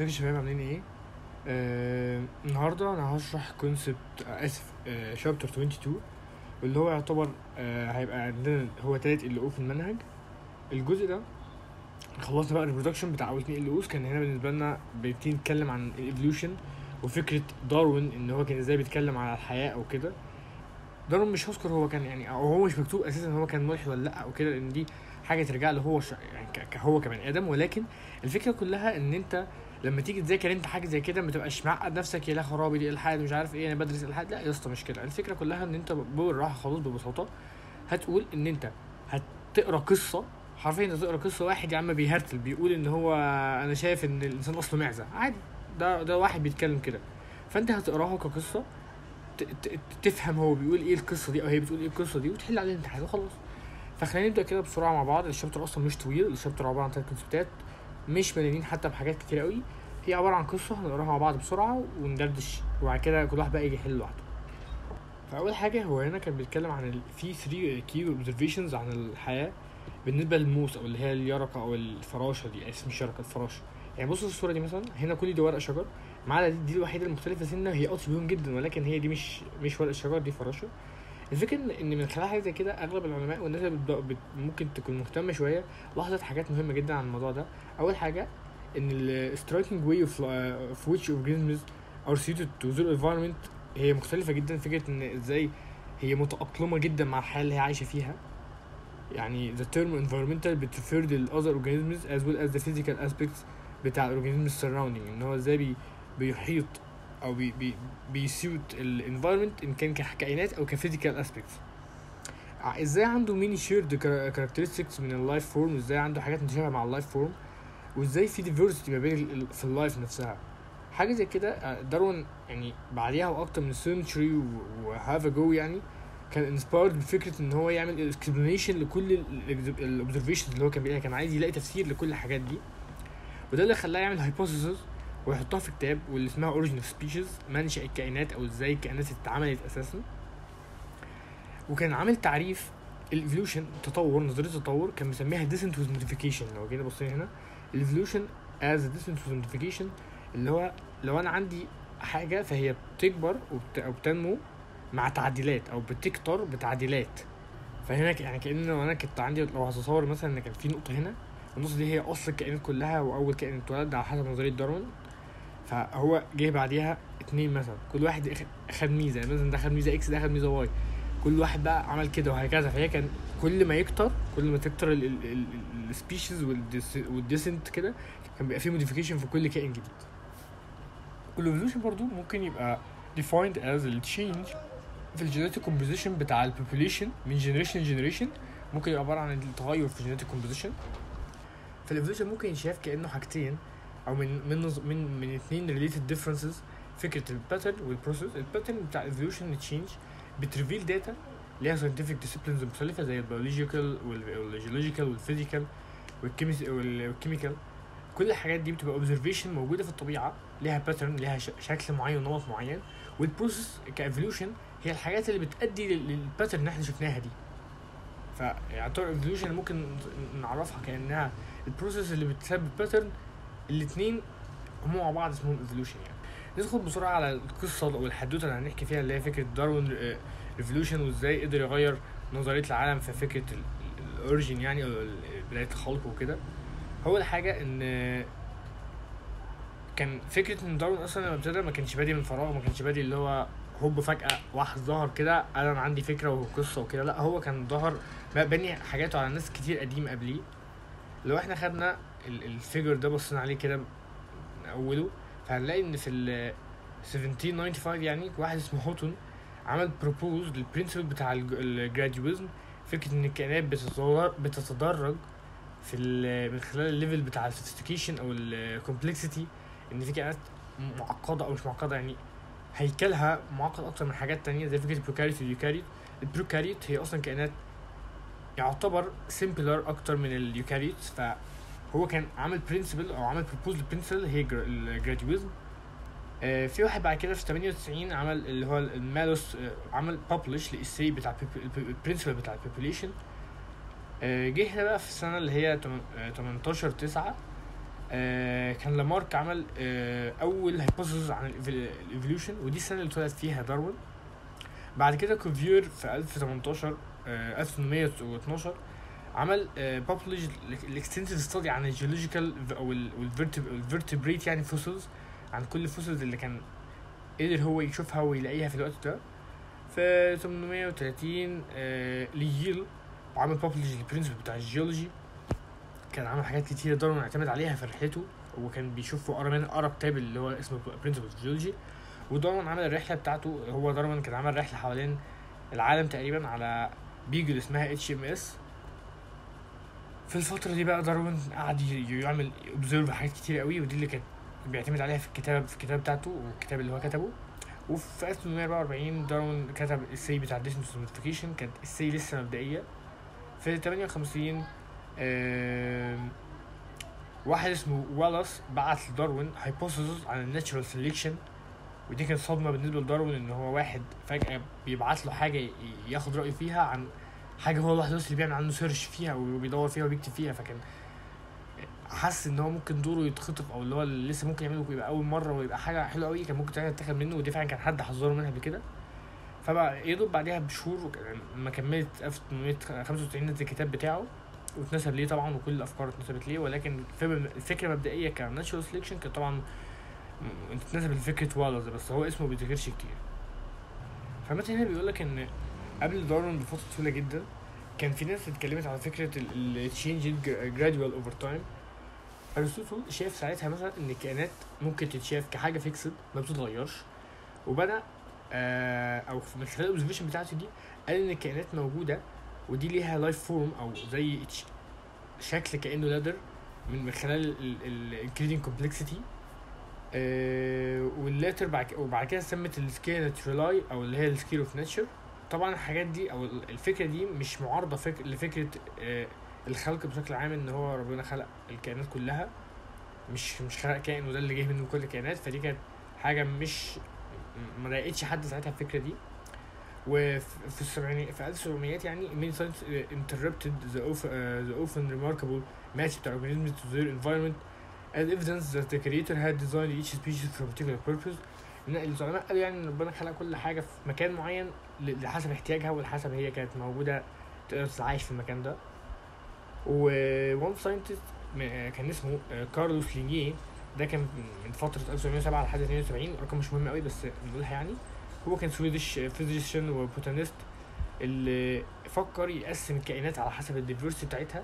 ازيك يا شباب عاملين ايه؟ آه النهارده انا هشرح كونسبت آه اسف آه شابتر 22 واللي هو يعتبر آه هيبقى عندنا هو تالت ال او في المنهج الجزء ده خلصنا بقى الريبرودكشن بتاع اول اتنين ال اوز كان هنا بالنسبه لنا بنبتدي نتكلم عن الايفوليوشن وفكره داروين ان هو كان ازاي بيتكلم على الحياه او كده داروين مش هذكر هو كان يعني او هو مش مكتوب اساسا هو كان ملحد ولا لا او كده لان دي حاجه ترجع له هو ش... يعني ك- كهو كبني ادم ولكن الفكره كلها ان انت لما تيجي تذاكر انت حاجه زي كده ما تبقاش معقد نفسك يا لا خرابي دي الحاد مش عارف ايه انا بدرس الحاد لا يا اسطى مش كده الفكره كلها ان انت بالراحه خالص ببساطه هتقول ان انت هتقرا قصه حرفيا انت تقرا قصه واحد يا عم بيهرتل بيقول ان هو انا شايف ان الانسان اصله معزه عادي ده ده واحد بيتكلم كده فانت هتقراها كقصه ت- ت- تفهم هو بيقول ايه القصه دي او هي بتقول ايه القصه دي وتحل عليها الامتحان وخلاص فخلينا نبدا كده بسرعه مع بعض الشابتر اصلا مش طويل الشابتر عباره عن ثلاث كونسبتات مش مليانين حتى بحاجات كتير قوي هي عباره عن قصه هنقراها مع بعض بسرعه وندردش وبعد كده كل واحد بقى يجي يحل لوحده فاول حاجه هو هنا كان بيتكلم عن ال... في 3 كي اوبزرفيشنز عن الحياه بالنسبه للموس او اللي هي اليرقه او الفراشه دي اسم الشركه الفراشه يعني بصوا الصوره دي مثلا هنا كل دي ورق شجر ما عدا دي, دي الوحيده المختلفه سنه هي اطول بيهم جدا ولكن هي دي مش مش ورق شجر دي فراشه الفكره ان إن من خلال حاجه زي كده اغلب العلماء والناس اللي بت- بت- ممكن تكون مهتمه شويه لاحظت حاجات مهمه جدا عن الموضوع ده اول حاجه ان ال striking way of, uh, of which organisms are suited to their environment هي مختلفه جدا فكره ان ازاي هي متأقلمة جدا مع الحياة اللي هي عايشة فيها يعني the term environmental بترفير لل other organisms as well as the physical aspects بتاع ال organisms surrounding ان هو ازاي بي بيحيط او بي بي بيسيوت ال environment ان كان ككائنات او كفيزيكال aspects ع- ازاي عنده ميني شيرد characteristics من اللايف فورم وازاي عنده حاجات متشابهة مع اللايف فورم وازاي في diversity ما بين ال- ال- في اللايف نفسها حاجة زي كده آه، داروين يعني بعديها واكتر من سنتري وهاف جو يعني كان انسبايرد بفكره ان هو يعمل اكسبلانيشن لكل الاوبزرفيشنز اللي هو كان بيلاقيها كان عايز يلاقي تفسير لكل الحاجات دي وده اللي خلاه يعمل هايبوثيسز ويحطها في كتاب واللي اسمها اوريجين اوف سبيشيز منشأ الكائنات او ازاي الكائنات اتعملت اساسا وكان عامل تعريف الايفولوشن التطور نظريه التطور كان مسميها ديسنت ويز موديفيكيشن لو جينا بصينا هنا الايفولوشن از ديسنت ويز موديفيكيشن اللي هو لو انا عندي حاجه فهي بتكبر وبت... او بتنمو مع تعديلات او بتكتر بتعديلات فهنا ك- يعني كان لو انا كنت عندي لو هتصور مثلا ان كان في نقطه هنا النقطه دي هي اصل الكائنات كلها واول كائن اتولد على حسب نظريه داروين فهو جه بعديها اتنين مثلا كل واحد اخ- خد ميزه يعني مثلا ده خد ميزه اكس ده خد ميزه واي كل واحد بقى عمل كده وهكذا فهي كان كل ما يكتر كل ما تكتر السبيشيز والديسنت كده كان بيبقى فيه موديفيكيشن في كل كائن جديد والايفولوشن برضو ممكن يبقى defined as the change في الجينيتيك كومبوزيشن بتاع البوبوليشن من جنريشن لجنريشن ممكن يبقى عباره عن التغير في الجينيتيك كومبوزيشن فالايفولوشن ممكن يتشاف كانه حاجتين او من من نظ- من من اثنين ريليتد ديفرنسز فكره الباترن والبروسيس الباترن بتاع الايفولوشن تشينج بتريفيل داتا ليها ساينتفك ديسيبلينز مختلفه زي البيولوجيكال والجيولوجيكال والفيزيكال والكيميكال كل الحاجات دي بتبقى اوبزرفيشن موجوده في الطبيعه ليها باترن ليها ش- شكل معين ونمط معين والبروسيس كايفولوشن هي الحاجات اللي بتأدي لل- للباترن اللي احنا شفناها دي فيعتبر ايفولوشن ممكن نعرفها كانها البروسيس اللي بتسبب باترن الاثنين هم مع بعض اسمهم ايفولوشن يعني ندخل بسرعه على القصه والحدوته اللي هنحكي فيها اللي هي فكره داروين ريفولوشن وازاي قدر يغير نظريه العالم في فكره الاوريجين يعني او ال- بدايه الخلق وكده اول حاجه ان كان فكره ان داروين اصلا لما ابتدى ما كانش بادي من فراغ ما كانش بادي اللي هو هوب فجاه واحد ظهر كده قال انا عندي فكره وقصه وكده لا هو كان ظهر بقى بني حاجاته على ناس كتير قديم قبليه لو احنا خدنا ال- الفيجر ده بصينا عليه كده من اوله فهنلاقي ان في ال 1795 يعني واحد اسمه هوتون عمل بروبوز للبرنسبل بتاع الجراديويزم فكره ان الكائنات بتتدرج بتتدرج في ال- من خلال الليفل بتاع السوفيستيكيشن او الكومبلكسيتي ان في كائنات معقده او مش معقده يعني هيكلها معقد اكتر من حاجات تانية زي فكره البروكاريوت واليوكاريوت البروكاريوت هي اصلا كائنات يعتبر سيمبلر اكتر من اليوكاريوتس فهو كان عامل برنسبل او عامل بروبوز لبرنسبل هي الجراديويزم آه، في واحد بعد كده في 98 عمل اللي هو المالوس آه، عمل ببلش لإسي بتاع البرنسبل بتاع البوبوليشن جه هنا بقى في السنة اللي هي تم- آه، 18 9 آه كان لامارك عمل آه اول هايبوثيسز عن الايفوليوشن ودي السنه اللي اتولد فيها داروين بعد كده كوفيور في 1018 آه 1812 عمل بابلش الاكستنسيف ستادي عن الجيولوجيكال او الفيرتبريت يعني فوسلز عن كل الفوسلز اللي كان قدر هو يشوفها ويلاقيها في الوقت ده في 830 آه لييل وعمل بابلش البرنسبل بتاع الجيولوجي كان عمل حاجات كتيرة داروين اعتمد عليها في رحلته وكان بيشوف وقرا من قرا كتاب اللي هو اسمه برنسبل جيولوجي وداروين عمل الرحله بتاعته هو داروين كان عمل رحله حوالين العالم تقريبا على بيجل اسمها اتش ام اس في الفترة دي بقى داروين قعد يعمل اوبزرف حاجات كتير قوي ودي اللي كان بيعتمد عليها في الكتاب في الكتاب بتاعته والكتاب اللي هو كتبه وفي 1844 داروين كتب السي بتاع ديستنس نوتيفيكيشن كانت السي لسه مبدئية في 58 آه واحد اسمه والاس بعت لداروين هايبوثيسز عن الناتشرال سيلكشن ودي كانت صدمة بالنسبة لداروين ان هو واحد فجأة بيبعت له حاجة ياخد رأيه فيها عن حاجة هو لوحده بس اللي بيعمل عنه سيرش فيها وبيدور فيها وبيكتب فيها فكان حس ان هو ممكن دوره يتخطف او اللي هو اللي لسه ممكن يعمله ويبقى اول مره ويبقى حاجه حلوه قوي كان ممكن تتاخد منه ودي فعلا كان حد حذره منها قبل كده فبقى يدوب بعدها بشهور لما كملت 1895 نزل الكتاب بتاعه واتنسب ليه طبعا وكل الافكار اتنسبت ليه ولكن الفكره المبدئيه كناتشورال سelection كانت طبعا اتنسب لفكره والز بس هو اسمه بيتذكرش كتير فمثلا هنا بيقول لك ان قبل داروين بفتره طويله جدا كان في ناس اتكلمت على فكره التشينج جرادوال اوفر تايم ارسطو شاف ساعتها مثلا ان الكائنات ممكن تتشاف كحاجه فيكسد ما بتتغيرش وبدا آه او من خلال الاوبزرفيشن بتاعته دي قال ان الكائنات موجوده ودي ليها لايف فورم او زي شكل كانه لادر من خلال الانكريدنج كومبلكسيتي واللاتر بعد وبعد كده سمت السكيل ناتشورالاي او اللي هي السكيل اوف ناتشر طبعا الحاجات دي او الفكره دي مش معارضه فك... لفكره آه الخلق بشكل عام ان هو ربنا خلق الكائنات كلها مش مش خلق كائن وده اللي جه منه كل الكائنات فدي كانت حاجه مش ما ضايقتش حد ساعتها الفكره دي وفي السبعينيات في 1700 يعني many science interrupted the often, uh, the often remarkable match بتاع organisms to their environment as evidence that the creator had designed each species for a particular purpose ان العلماء قالوا يعني ان ربنا خلق كل حاجه في مكان معين لحسب احتياجها ولحسب هي كانت موجوده تقدر تتعايش في المكان ده و one scientist كان اسمه كارلوس لينيه ده كان من فترة 1907 لحد 72 رقم مش مهم قوي بس نقولها يعني هو كان سويدش فيزيشن وبوتانيست اللي فكر يقسم الكائنات على حسب الديفرسيتي بتاعتها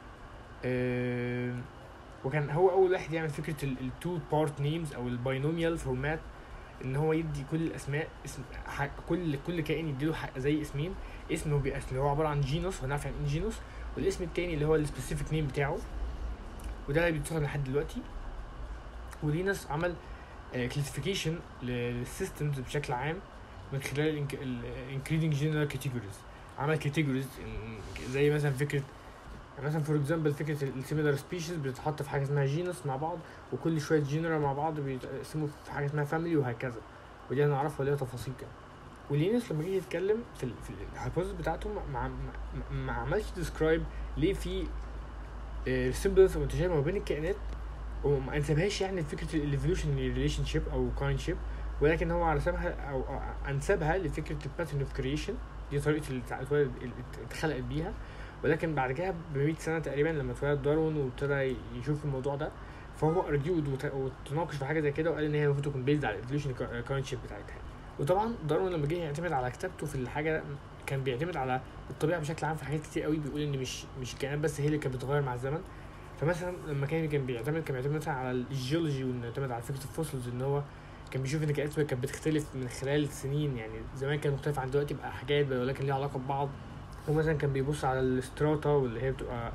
وكان هو اول واحد يعمل فكره التو بارت نيمز او الباينوميال فورمات ان هو يدي كل الاسماء اسم كل كل كائن يديله زي اسمين اسم هو بيبقى اللي هو عباره عن جينوس هنعرف يعني ايه جينوس والاسم التاني اللي هو السبيسيفيك نيم بتاعه وده اللي بيتصل لحد دلوقتي ولينس عمل كلاسيفيكيشن للسيستمز بشكل عام من خلال الانكريدنج جنرال كاتيجوريز عمل كاتيجوريز زي مثلا فكره مثلا فور اكزامبل فكره السيميلار سبيشيز بتتحط في حاجه اسمها جينس مع بعض وكل شويه جينرال مع بعض بيتقسموا في حاجه اسمها فاميلي وهكذا ودي هنعرفها ليها تفاصيل كده ولينس لما جه يتكلم في ال في الهايبوثيس بتاعته ما, ما, ما عملش ديسكرايب ليه في سيمبلز متشابهه ما بين الكائنات وما انسبهاش يعني لفكره الايفولوشن ريليشن شيب او كاين شيب ولكن هو رسمها او انسبها لفكره الباترن اوف كريشن دي طريقه اللي اتخلقت بيها ولكن بعد كده ب 100 سنه تقريبا لما اتولد داروين وابتدى يشوف الموضوع ده فهو ارجيود وتناقش في حاجه زي كده وقال ان هي المفروض تكون بيزد على الايفولوشن كاين شيب بتاعتها وطبعا داروين لما جه يعتمد على كتابته في الحاجه كان بيعتمد على الطبيعه بشكل عام في حاجات كتير قوي بيقول ان مش مش الكائنات بس هي اللي كانت بتتغير مع الزمن فمثلا لما كان كان بيعتمد كان بيعتمد مثلا على الجيولوجي ويعتمد على فكره الفوسلز ان هو كان بيشوف ان الكائنات كانت بتختلف من خلال السنين يعني زمان كان مختلف عن دلوقتي بقى حاجات ولكن ليها علاقه ببعض ومثلا كان بيبص على الاستراتا واللي هي بتبقى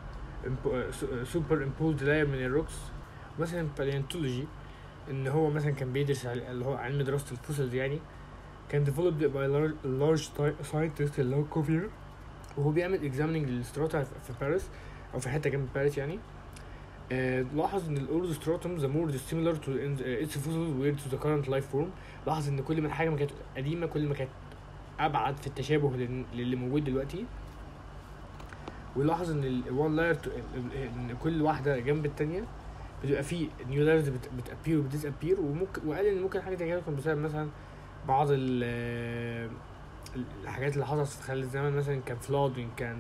سوبر امبولد لاير من الروكس مثلا باليانتولوجي ان هو مثلا كان بيدرس اللي هو علم دراسه الفوسلز يعني كان developed by a large scientist اللي هو كوفير وهو بيعمل اكزامينج للستراتا في باريس او في حته جنب باريس يعني آه لاحظ ان الاولد ستراتوم ذا مور similar to its fossils were to the current life form لاحظ ان كل ما الحاجه ما كانت قديمه كل ما كانت ابعد في التشابه للي موجود دلوقتي ولاحظ ان الوان لاير ان كل واحده جنب التانية بتبقى فيه نيو لايرز بتابير وبتديسابير وممكن وقال ان ممكن حاجه زي كده تكون بسبب مثلا بعض ال الحاجات اللي حصلت في خلال الزمن مثلا كان فلود ان كان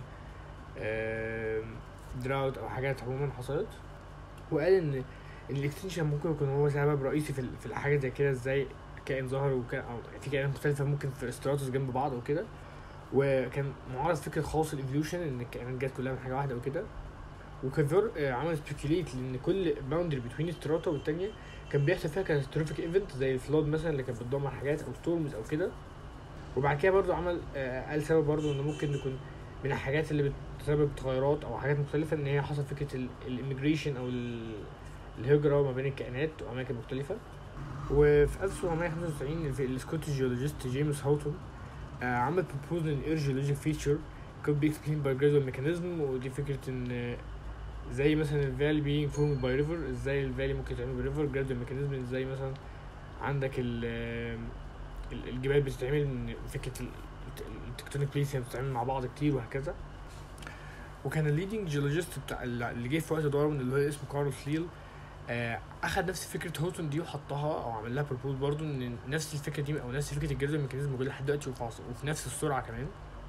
دراوت او حاجات عموما حصلت وقال ان الاكستنشن ممكن يكون هو سبب رئيسي في في الحاجه زي كده ازاي كائن ظهر وكان او في كائنات مختلفه ممكن في ستراتوس جنب بعض او كده وكان معرض فكره خاص الايفولوشن ان الكائنات جت كلها من حاجه واحده وكده وكان فير آه، عمل سبيكيوليت لان كل باوندري بين ستراتا والتانيه كان بيحصل فيها كاتاستروفيك ايفنت زي الفلود مثلا اللي كانت بتدمر حاجات او ستورمز او كده وبعد كده برضو عمل آه، قال سبب برضو انه ممكن يكون من الحاجات اللي بتسبب تغيرات او حاجات مختلفه ان هي حصل فكره الاميجريشن او الهجره ما بين الكائنات واماكن مختلفه وفي 1795 السكوتش جيولوجيست جيمس هاوتون آه، عمل بروبوز ان اير جيولوجيك فيتشر could be explained by gradual mechanism ودي فكرة ان زي مثلا الفالي بينج فورمد باي ريفر ازاي الفالي ممكن تعمل بريفر جرادوال ميكانيزم ازاي مثلا عندك ال الجبال بتتعمل من فكره التكتونيك بليتس بتتعمل مع بعض كتير وهكذا وكان الليدنج جيولوجيست بتاع اللي جه في وقت داروين اللي هو اسمه كارلوس ليل آه اخد نفس فكره هوتون دي وحطها او عمل لها بروبوز برضه ان نفس الفكره دي او نفس فكره الجرادوال ميكانيزم موجوده لحد دلوقتي وفي نفس السرعه كمان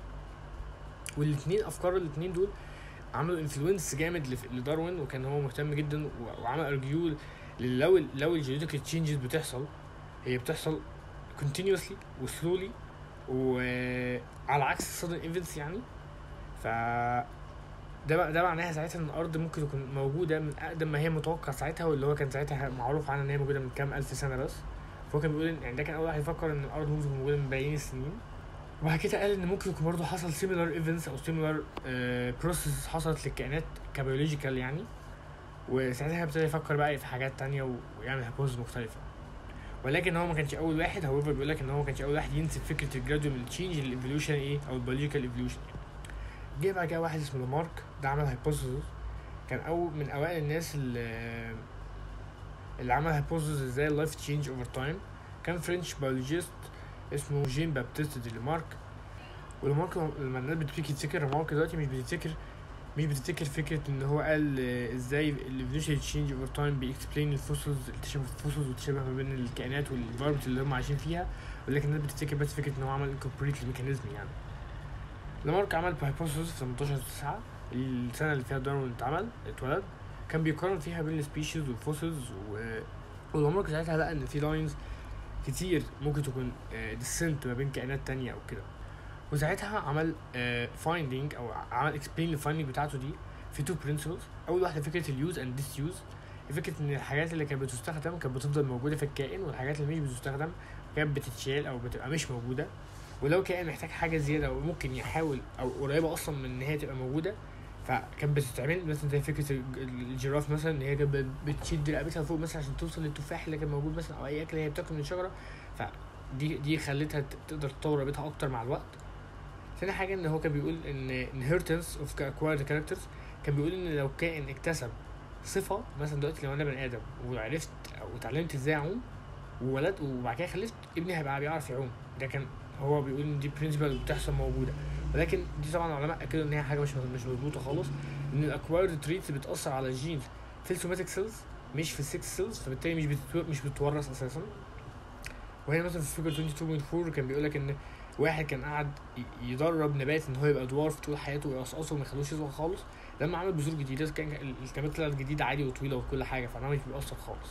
والاثنين افكار الاثنين دول عملوا انفلونس جامد لداروين وكان هو مهتم جدا وعمل ارجيو لو لو الجينيتيك تشينجز بتحصل هي بتحصل continuously وسلولي وعلى عكس السودن ايفنتس يعني ف ده ده معناها ساعتها ان الارض ممكن تكون موجوده من اقدم ما هي متوقع ساعتها واللي هو كان ساعتها معروف عنها ان هي موجوده من كام الف سنه بس فهو كان بيقول يعني ده كان اول واحد يفكر ان الارض ممكن تكون موجوده من ملايين السنين وبعد كده قال ان ممكن يكون برضه حصل سيميلار ايفنتس او سيميلار بروسيس حصلت للكائنات كبيولوجيكال يعني وساعتها ابتدى يفكر بقى في حاجات تانية ويعمل هيبوثيسز مختلفه ولكن هو ما كانش اول واحد هو بيقول لك ان هو ما كانش اول واحد ينسب فكره الجرادوال تشينج للايفولوشن ايه او البيولوجيكال ايفولوشن جه بقى كده واحد اسمه لامارك ده عمل هيبوثيسز كان اول من اوائل الناس اللي اللي عمل هيبوثيسز ازاي اللايف تشينج اوفر تايم كان فرنش بيولوجيست اسمه جين بابتيست دي لمارك ولمارك لما الناس بتبتدي تفتكر مارك دلوقتي مش بتفتكر مش بتفتكر فكرة ان هو قال ازاي الايفولوشن تشينج اوفر تايم بيكسبلين الفوسلز اكتشاف الفوسلز والتشابه ما بين الكائنات والانفايرمنت اللي هم عايشين فيها ولكن الناس بتفتكر بس فكرة ان هو عمل انكوربريت الميكانيزم يعني لمارك عمل هايبوثيسز في 18 9 السنة اللي فيها داروين اتعمل اتولد كان بيقارن فيها بين السبيشيز والفوسلز و ولمارك ساعتها لقى ان في لاينز كتير ممكن تكون ديسنت ما بين كائنات تانية او كده وساعتها عمل فايندينج او عمل اكسبلين للفايندينج بتاعته دي في تو برنسبلز اول واحده فكره اليوز اند ديس يوز فكره ان الحاجات اللي كانت بتستخدم كانت بتفضل موجوده في الكائن والحاجات اللي مش بتستخدم كانت بتتشال او بتبقى مش موجوده ولو كائن محتاج حاجه زياده او ممكن يحاول او قريبه اصلا من ان هي تبقى موجوده فكانت بتتعمل مثلا زي فكره الجراف مثلا ان هي كانت بتشد رقبتها فوق مثلا عشان توصل للتفاح اللي كان موجود مثلا او اي اكل هي بتاكل من الشجره فدي دي خلتها تقدر تطور رقبتها اكتر مع الوقت تاني حاجه ان هو كان بيقول ان inheritance of acquired characters كان بيقول ان لو كائن اكتسب صفه مثلا دلوقتي لو انا بني ادم وعرفت او اتعلمت ازاي اعوم وولد وبعد كده خلفت ابني هيبقى بيعرف يعوم ده كان هو بيقول ان دي برنسبل بتحصل موجوده ولكن دي طبعا العلماء اكدوا ان هي حاجه مش مش مظبوطه خالص ان الاكوايرد تريتس بتاثر على الجينز في السوماتيك سيلز مش في السكس سيلز فبالتالي مش بتتو... مش بتتورث اساسا وهنا مثلا في فيجر 22.4 كان بيقول لك ان واحد كان قاعد يدرب نبات ان هو يبقى دوارف طول حياته ويقصقصه وما يخلوش يصغر خالص لما عمل بذور جديده كان الكامات طلعت جديده عادي وطويله وكل حاجه فانا مش بيأثر خالص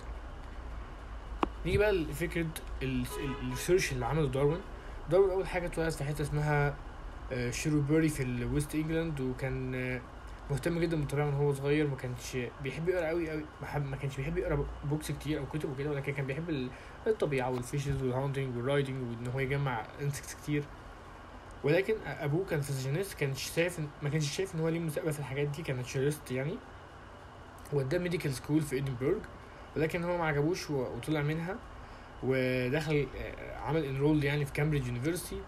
نيجي بقى لفكره الريسيرش اللي عمله داروين داروين اول حاجه اتولد في حته اسمها شيروبري في الويست انجلاند وكان مهتم جدا بالطبيعه من هو صغير ما كانش بيحب يقرا قوي قوي ما كانش بيحب يقرا بوكس كتير او كتب وكده ولكن كان بيحب الطبيعه والفيشز والهاونتنج والرايدنج وان هو يجمع انسكتس كتير ولكن ابوه كان فيزيونيست كانش شايف ما كانش شايف ان هو ليه مستقبل في الحاجات دي كان ناتشرست يعني وداه ميديكال سكول في ادنبرج ولكن هو ما عجبوش وطلع منها ودخل عمل انرول يعني في كامبريدج يونيفرسيتي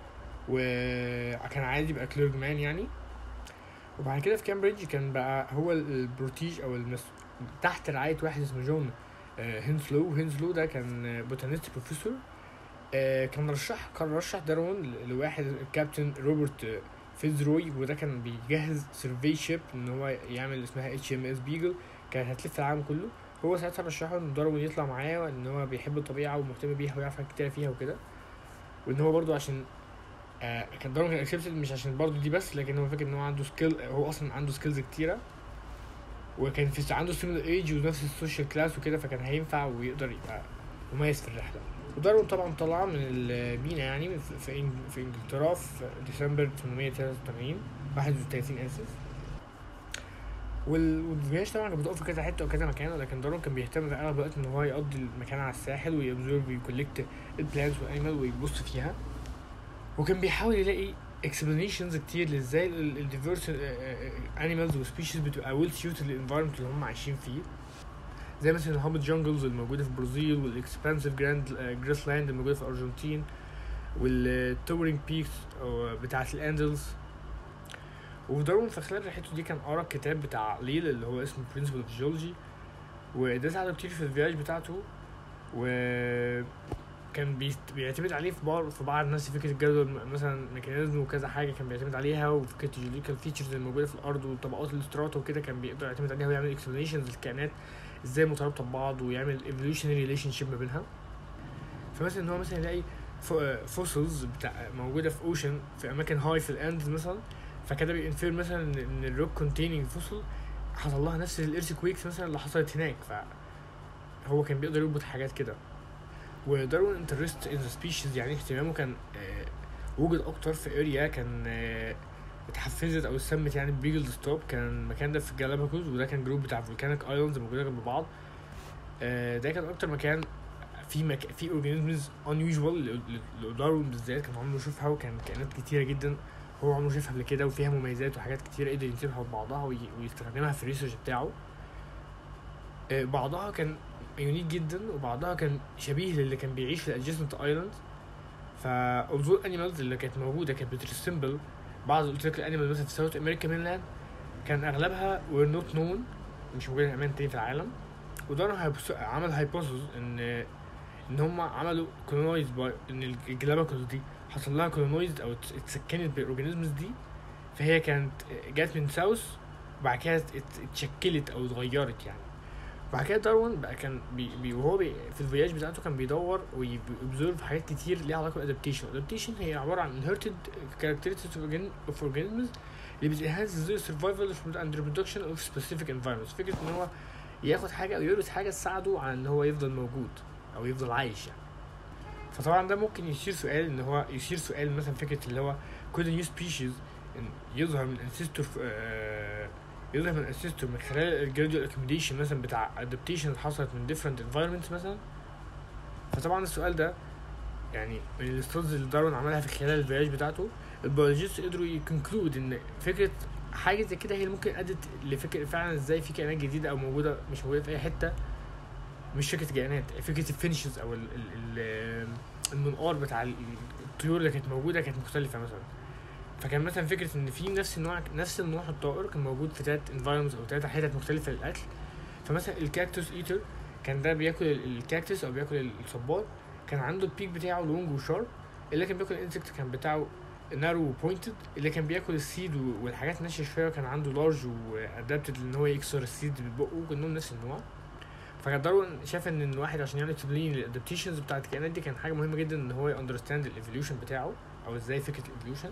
وكان عادي يبقى كليرجمان يعني وبعد كده في كامبريدج كان بقى هو البروتيج او المس... تحت رعايه واحد اسمه جون هينسلو هينسلو ده كان بوتانيست بروفيسور كان رشح كان رشح داروين لواحد الكابتن روبرت فيزروي وده كان بيجهز سيرفي شيب ان هو يعمل اسمها اتش ام اس بيجل كانت هتلف العالم كله هو ساعتها رشحه ان داروين يطلع معاه وان هو بيحب الطبيعه ومهتم بيها ويعرف حاجات كتير فيها وكده وان هو برضو عشان آه كان داروين كان اكسبتد مش عشان برضو دي بس لكن هو فاكر ان هو عنده سكيل هو اصلا عنده سكيلز كتيره وكان في عنده سيميلر ايج ونفس السوشيال كلاس وكده فكان هينفع ويقدر يبقى مميز في الرحله وداروين طبعا طلع من المينا يعني في في, إنج- في انجلترا في ديسمبر 883 31 اسف وال- والفياج طبعا كانت بتقف في كذا حته وكذا مكان ولكن دارون كان بيهتم في اغلب الوقت ان هو يقضي المكان على الساحل ويبزورف ويكولكت البلانتس والانيمال ويبص فيها وكان بيحاول يلاقي اكسبلانيشنز كتير لازاي الديفيرس انيمالز وسبيشيز بتبقى ويل سيوتد للانفايرمنت اللي هم عايشين فيه زي مثلا الهابت جانجلز الموجوده في البرازيل والاكسبانسيف جراند جريس لاند الموجوده في الارجنتين والتورينج بيكس بتاعه الاندلز وداروين في خلال رحلته دي كان قرا الكتاب بتاع ليل اللي هو اسمه برنسبل اوف جيولوجي وده ساعده كتير في الفياج بتاعته و كان بيست- بيعتمد عليه في بعض في بعض الناس فكره الجدول م- مثلا ميكانيزم وكذا حاجه كان بيعتمد عليها وفكره الجيولوجيكال فيتشرز الموجوده في الارض وطبقات الاستراتا وكده كان بيقدر يعتمد عليها ويعمل اكسبلانيشنز للكائنات ازاي مترابطه ببعض ويعمل ايفولوشنري ريليشن شيب ما بينها فمثلا ان هو مثلا يلاقي فوسلز بتاع موجوده في اوشن في اماكن هاي في الاندز مثلا فكده بينفير مثلا ان إن الروك كونتيننج فوسل حصل لها نفس الايرث كويكس مثلا اللي حصلت هناك فهو كان بيقدر يربط حاجات كده وداروين انترست ان سبيشيز يعني اهتمامه كان آه، وجد اكتر في اريا كان آه، اتحفزت او اتسمت يعني بريجل ستوب كان المكان ده في جالاباجوس وده كان جروب بتاع فولكانيك ايلاندز موجوده جنب بعض آه، ده كان اكتر مكان في مك... في اورجانيزمز unusual لداروين بالذات كان عمره يشوفها وكان كائنات كتيره جدا هو عمره شافها قبل كده وفيها مميزات وحاجات كتيره قدر ينسبها لبعضها وي... ويستخدمها في الريسيرش بتاعه آه، بعضها كان يونيك جدا وبعضها كان شبيه للي كان بيعيش في الادجستنت ايلاند فالظهور الانيمالز اللي كانت موجوده كانت بترسمبل بعض قلت لك الانيمال مثلا في ساوث امريكا مينلاند كان اغلبها وير نوت نون مش موجوده في اماكن تاني في العالم ودارون هايبوس- عمل هايبوثيسز ان ان هم عملوا كولونايز ان الجلاباكوس دي حصل لها كولونايز او ات- اتسكنت بالاورجانيزمز دي فهي كانت جات من ساوث وبعد كده ات- اتشكلت او اتغيرت يعني بعد كده داروين بقى كان بي بي وهو بي في الفياج بتاعته كان بيدور ويبزورف حاجات كتير ليها علاقه بالادابتيشن الادابتيشن هي عباره عن inherited characteristics of organ- of organisms اللي بتنهانس their survival and reproduction of specific environments فكره ان هو ياخد حاجه او يورث حاجه تساعده على ان هو يفضل موجود او يفضل عايش يعني فطبعا ده ممكن يثير سؤال ان هو يثير سؤال مثلا فكره اللي هو could a new species إن يظهر من ancestor آه يظهر من ancestor من خلال الجراديوال accumulation مثلا بتاع adaptation اللي حصلت من different environments مثلا فطبعا السؤال ده يعني من الاستادز اللي داروين عملها في خلال الفياج بتاعته البيولوجيست قدروا يكونكلود ان فكره حاجه زي كده هي اللي ممكن ادت لفكره فعلا ازاي في كائنات جديده او موجوده مش موجوده في اي حته مش فكره كائنات فكره الفينشز او ال ال ال المنقار بتاع ال- الطيور اللي كانت موجوده كانت مختلفه مثلا فكان مثلا فكره ان في نفس النوع نفس النوع الطائر كان موجود في تلات انفايرمنتس او تلات حتت مختلفه للاكل فمثلا الكاكتوس ايتر كان ده بياكل ال- الكاكتوس او بياكل الصبار كان عنده البيك بتاعه لونج وشارب اللي كان بياكل الانسكت كان بتاعه نارو وبوينتد اللي كان بياكل السيد و- والحاجات ناشفه شويه كان عنده لارج وادابتد ان هو يكسر السيد ببقه كلهم نفس النوع فكان داروين شاف ان الواحد عشان يعمل اكسبلين للادابتيشنز بتاعت الكائنات دي كان حاجه مهمه جدا ان هو ياندرستاند الايفوليوشن بتاعه او ازاي فكره الايفوليوشن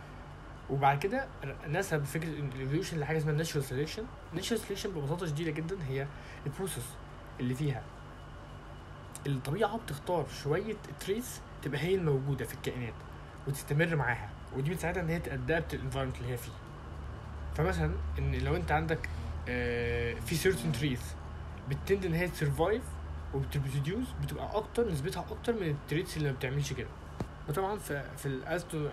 وبعد كده نسب فكره الايفوليوشن لحاجه اسمها ناتشورال سيلكشن ناتشورال سيلكشن ببساطه شديده جدا هي البروسيس اللي فيها الطبيعه بتختار شويه تريس تبقى هي الموجوده في الكائنات وتستمر معاها ودي بتساعدها ان هي تادابت الانفايرمنت اللي هي فيه فمثلا ان لو انت عندك آه، في certain trees بتتند ان هي تسرفايف وبتبروديوس بتبقى اكتر نسبتها اكتر من التريتس اللي ما بتعملش كده وطبعا في في ال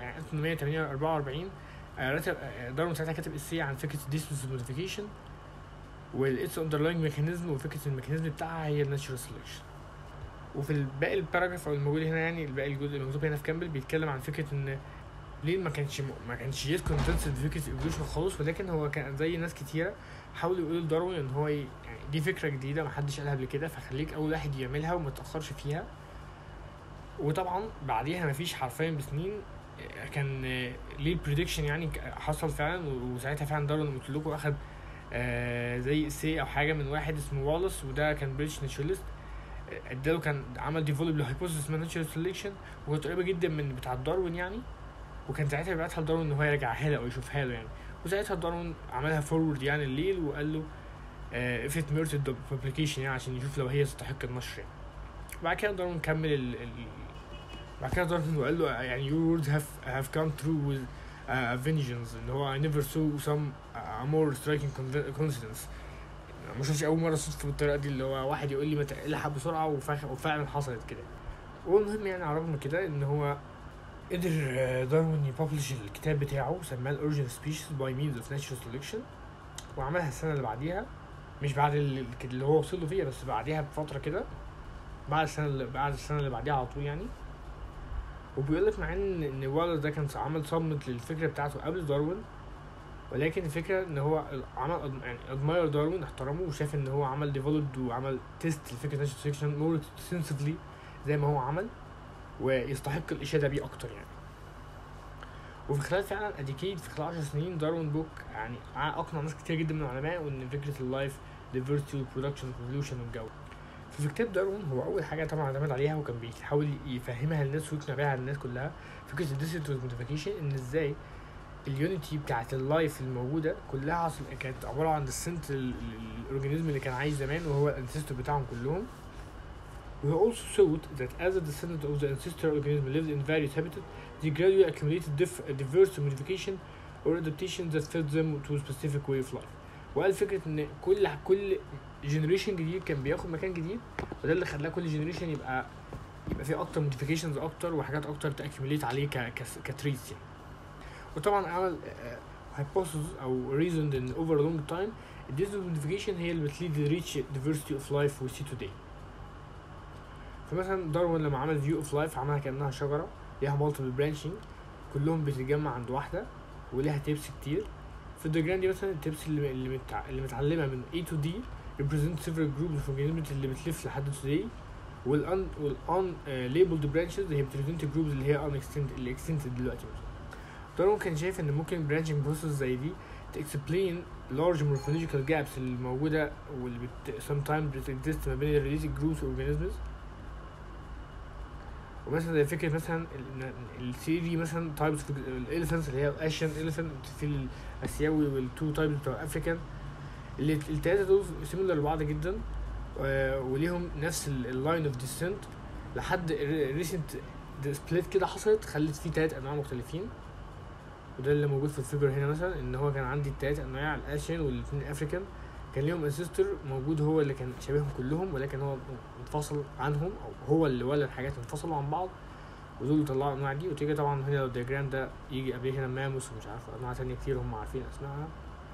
1844 آه، رتب آه، داروين ساعتها كاتب اسي عن فكره الديستنس موديفيكيشن والاتس اندرلاينج ميكانيزم وفكره الميكانيزم بتاعها هي الناتشورال سelection وفي الباقي الباراجراف او الموجود هنا يعني الباقي الجزء المكتوب هنا في كامبل بيتكلم عن فكره ان ليه ما كانش ما كانش يت كونتنس بفكره الايفولوشن خالص ولكن هو كان زي ناس كتيره حاولوا يقولوا لداروين ان هو ي- يعني دي فكره جديده ما حدش قالها قبل كده فخليك اول واحد يعملها وما تاخرش فيها وطبعا بعديها ما فيش حرفيا بسنين آه، كان آه، ليه البريدكشن يعني ك- حصل فعلا و- وساعتها فعلا داروين قلت لكم اخد آه زي سي او حاجه من واحد اسمه والس وده كان بريتش ناتشوراليست اداله كان عمل ديفلوب لهايبوثيسيس اسمها ناتشورال سelection وكانت قريبه جدا من بتاع داروين يعني وكان ساعتها بيبعتها لداروين ان هو يرجعها له او يشوفها له يعني وساعتها داروين عملها فورورد يعني الليل وقال له آه if it merited the publication يعني عشان يشوف لو هي تستحق النشر يعني بعد كده داروين كمل ال, ال بعد كده داروين وقال له يعني your words have have come true with uh, vengeance ان هو I never saw some uh, more striking con- coincidence ما شفتش اول مره صدفه بالطريقه دي اللي هو واحد يقول لي ما الحق بسرعه وفعلا, وفعلا حصلت كده والمهم يعني على الرغم من كده ان هو قدر آه، داروين يببلش الكتاب بتاعه سماه الاوريجن سبيشيز باي مينز اوف ناتشورال سelection وعملها السنه اللي بعديها مش بعد اللي, اللي هو وصل له فيها بس بعديها بفتره كده بعد السنه اللي بعد السنه اللي بعديها على طول يعني وبيقول لك مع ان ان والر ده كان عمل صمت للفكره بتاعته قبل داروين ولكن الفكره ان هو عمل يعني ادماير داروين احترمه وشاف ان هو عمل ديفلوبد وعمل تيست لفكره ناتشورال سelection مور اكستنسفلي زي ما هو عمل ويستحق الاشاده بيه اكتر يعني وفي خلال فعلا اديكيد في خلال 10 سنين داروين بوك يعني اقنع ناس كتير جدا من العلماء وان فكره اللايف ديفرسيتي والبرودكشن والفوليوشن والجو في كتاب داروين هو اول حاجه طبعا اعتمد عليها وكان بيحاول يفهمها للناس ويقنع بيها للنس كلها فكره الديسنترموديفيكيشن ان ازاي اليونيتي بتاعت اللايف الموجوده كلها أصل- كانت عباره عن السنت الاورجانيزم اللي كان عايش زمان وهو الانسيستور بتاعهم كلهم We also thought that as a descendant of the ancestral organism lived in various habitats, they gradually accumulated diff- diverse modification or adaptations that fit them to a specific way of life. وقال فكرة إن كل كل جنريشن جديد كان بياخد مكان جديد وده اللي خلاه كل جنريشن يبقى يبقى فيه أكتر موديفيكيشنز أكتر وحاجات أكتر تأكيوميليت عليه ك كتريس يعني. وطبعا عمل hypothesis أو reasoned in over a long time this modification هي اللي بتليد لريتش diversity of life we see today. فمثلا داروين لما عمل فيو اوف لايف عملها كانها شجره ليها مالتيبل برانشنج كلهم بتتجمع عند واحده وليها تيبس كتير في الدياجرام دي مثلا التيبس اللي اللي, متع... اللي متعلمه من A to D represent several groups of organisms اللي بتلف لحد today والان والان labeled branches هي بتريبريزنت جروبز اللي هي ان extended اللي extended دلوقتي مثلا داروين كان شايف ان ممكن branching process زي دي to explain large morphological gaps اللي موجوده واللي بت sometimes بتexist ما بين ال related groups of organisms ومثلا زي فكره مثلا الثري دي مثلا تايبس الاليفنتس اللي هي الاشيان اليفنت في الاسيوي والتو تايبس بتوع افريكان اللي التلاته دول سيميلر لبعض جدا آه، وليهم نفس اللاين اوف ديسنت لحد ريسنت سبليت كده حصلت خلت فيه تلات انواع مختلفين وده اللي موجود في الفيجر هنا مثلا ان هو كان عندي التلات انواع الاشيان والاثنين افريكان كان ليهم انسيستر موجود هو اللي كان شبيههم كلهم ولكن هو انفصل عنهم او هو اللي ولد حاجات انفصلوا عن بعض ودول اللي طلعوا الانواع دي وتيجي طبعا هنا لو الدياجرام ده يجي قبليه هنا ماموس ومش عارف انواع تانية كتير هم عارفين اسمائها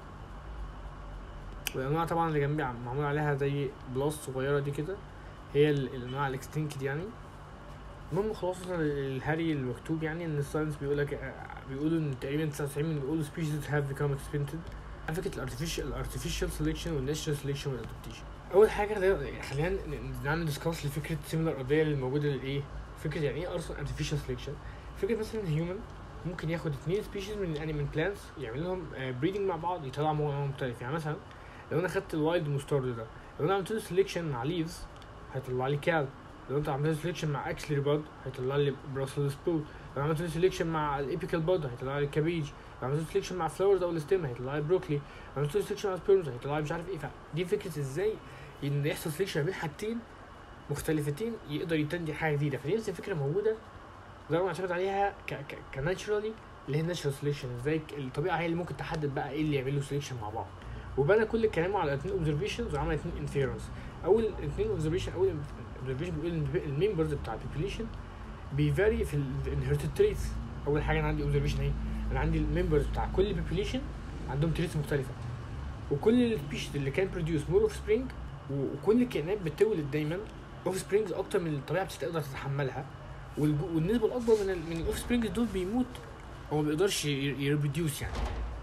والانواع طبعا اللي جنبي عم- معمول عليها زي بلاس صغيره دي كده هي ال- الانواع الاكستنكت يعني المهم خلاصة الهري المكتوب يعني ان الساينس بيقول لك بيقولوا ان تقريبا 99 من all species have become extincted على فكره الارتفيشال الارتفيشال سelection والناتشرال سelection والادابتيشن اول حاجه ده خلينا ن- ن- نعمل ديسكاس لفكره سيميلار قضيه اللي موجوده للايه فكره يعني ايه اصلا artificial selection فكره مثلا هيومن ممكن ياخد اتنين سبيشيز من يعني من بلانتس يعمل لهم بريدنج مع بعض يطلع نوع مختلف يعني مثلا لو انا خدت الوايلد مستورد ده لو انا عملت له سelection مع ليفز هيطلع لي كال لو انت عملت له سelection مع اكسلري باد هيطلع لي براسل سبول لو عملت له سelection مع الابيكال باد هيطلع لي كابيج لو عملت له سelection مع فلاورز او الستيم هيطلع لي بروكلي لو عملت له سelection مع سبيرمز هيطلع لي مش عارف ايه فدي فكره ازاي ان يحصل سelection ما بين حاجتين مختلفتين يقدر يتندي حاجه جديده فدي نفس الفكره موجوده ده معتمد عليها ك ك كناتشرالي اللي هي الناتشرال سelection ازاي ك- الطبيعه هي اللي ممكن تحدد بقى ايه اللي يعمل له سelection مع بعض وبنى كل كلامه على اثنين اوبزرفيشنز وعمل اثنين انفيرنس اول اثنين اوبزرفيشن اول اوبزرفيشن بيقول ان الممبرز بتاع البوبيليشن بيفاري في الانهيرتد تريتس اول حاجه انا عندي اوبزرفيشن اهي انا عندي الممبرز بتاع كل بوبيليشن عندهم تريتس مختلفه وكل السبيشيز اللي كان بروديوس مور اوف سبرينج وكل الكائنات بتولد دايما اوف سبرينجز اكتر من الطبيعه بتقدر تتحملها والج- والنسبه الاكبر من ال من الاوف سبرينجز دول بيموت او ما بيقدرش يريبروديوس يعني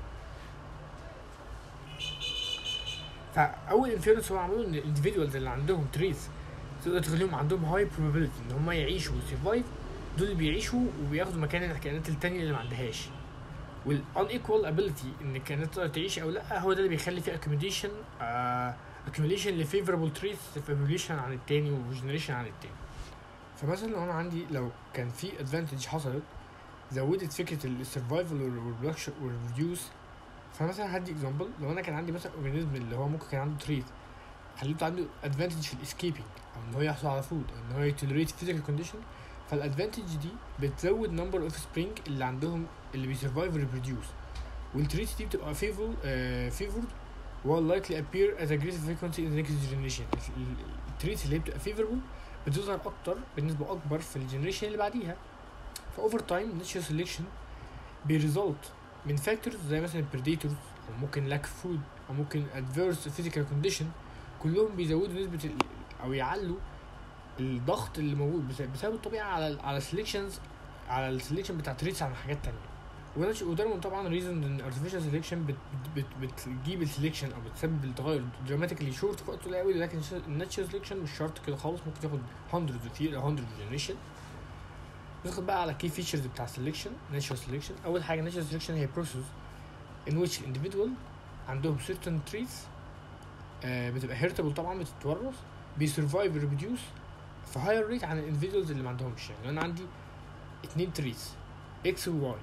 فاول انفيرنس هو عملوه ان الانديفيدوالز اللي عندهم تريس تقدر تخليهم عندهم هاي probability ان هم يعيشوا وسرفايف دول اللي بيعيشوا وبياخدوا مكان الكائنات التانية اللي ما عندهاش والاnequal ability ان كانت تقدر تعيش او لا هو ده اللي بيخلي فيه accumulation آه accumulation لفيفربل traits في عن التاني وجنريشن عن التاني فمثلا لو انا عندي لو كان في advantage حصلت زودت فكره السرفايفل والريديوس فمثلا هدي اكزامبل لو انا كان عندي مثلا اورجانيزم اللي هو ممكن كان عنده تريت خليته عنده ادفانتج في الاسكيبنج او ان هو يحصل على فود او ان هو يتولريت فيزيكال كونديشن فالادفانتج دي بتزود نمبر اوف سبرينج اللي عندهم اللي بيسرفايف وريبروديوس والتريت دي بتبقى فيفور فيفورد will likely appear as a greater frequency in the next generation التريتس اللي هي بتبقى favorable بتظهر اكتر بنسبه اكبر في الجنريشن اللي بعديها فاوفر تايم ناتشورال سelection بيريزولت من فاكتورز زي مثلا البريديتورز او ممكن لاك فود او ممكن ادفيرس فيزيكال كونديشن كلهم بيزودوا نسبه او يعلوا الضغط اللي موجود بسبب الطبيعه على على السليكشنز على السليكشن بتاع تريتس عن حاجات تانية وده طبعا ريزون ان artificial سelection بت بت بتجيب السليكشن او بتسبب التغير دراماتيكلي شورت في وقت قليل لكن الناتشرال سليكشن مش شرط كده خالص ممكن تاخد 100 كتير او 100 جنريشن ندخل بقى على كي فيتشرز بتاع سليكشن ناتشرال سليكشن اول حاجه ناتشرال سليكشن هي بروسيس in which individual عندهم certain traits آه بتبقى هيرتبل طبعا بتتورث بيسرفايف ريبروديوس في هاير ريت عن الاندفيدوالز اللي ما عندهمش يعني انا عندي اتنين تريتس اكس وواي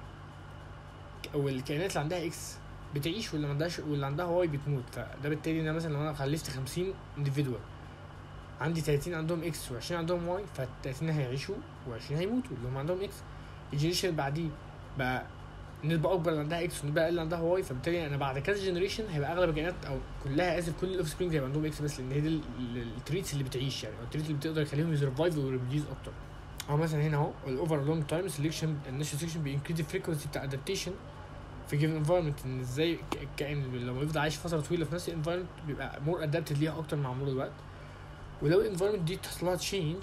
او الكائنات اللي عندها اكس بتعيش واللي ما عندهاش واللي عندها واي بتموت فده بالتالي ان مثلا لو انا خلفت 50 اندفيدوال عندي 30 عندهم اكس و20 عندهم واي فال 30 هيعيشوا و20 هيموتوا اللي هم عندهم اكس الجنريشن اللي بعديه بقى نسبة أكبر اللي عندها اكس ونسبة أقل اللي عندها واي فبالتالي أنا بعد كذا جنريشن هيبقى أغلب الكائنات أو كلها آسف كل الأوف سبرينج هيبقى عندهم اكس بس لأن هي دي التريتس اللي بتعيش يعني أو التريتس اللي بتقدر يخليهم يسرفايف ويريديوز أكتر أو مثلا هنا أهو الأوفر لونج تايم سelection النشر سelection بينكريز الفريكونسي بتاع ادابتيشن في جيفن انفايرمنت ان ازاي الكائن لما يفضل عايش فتره طويله في نفس الانفايرمنت بيبقى مور ادابتد ليها اكتر مع مرور الوقت ولو الانفايرمنت دي تحصل لها تشينج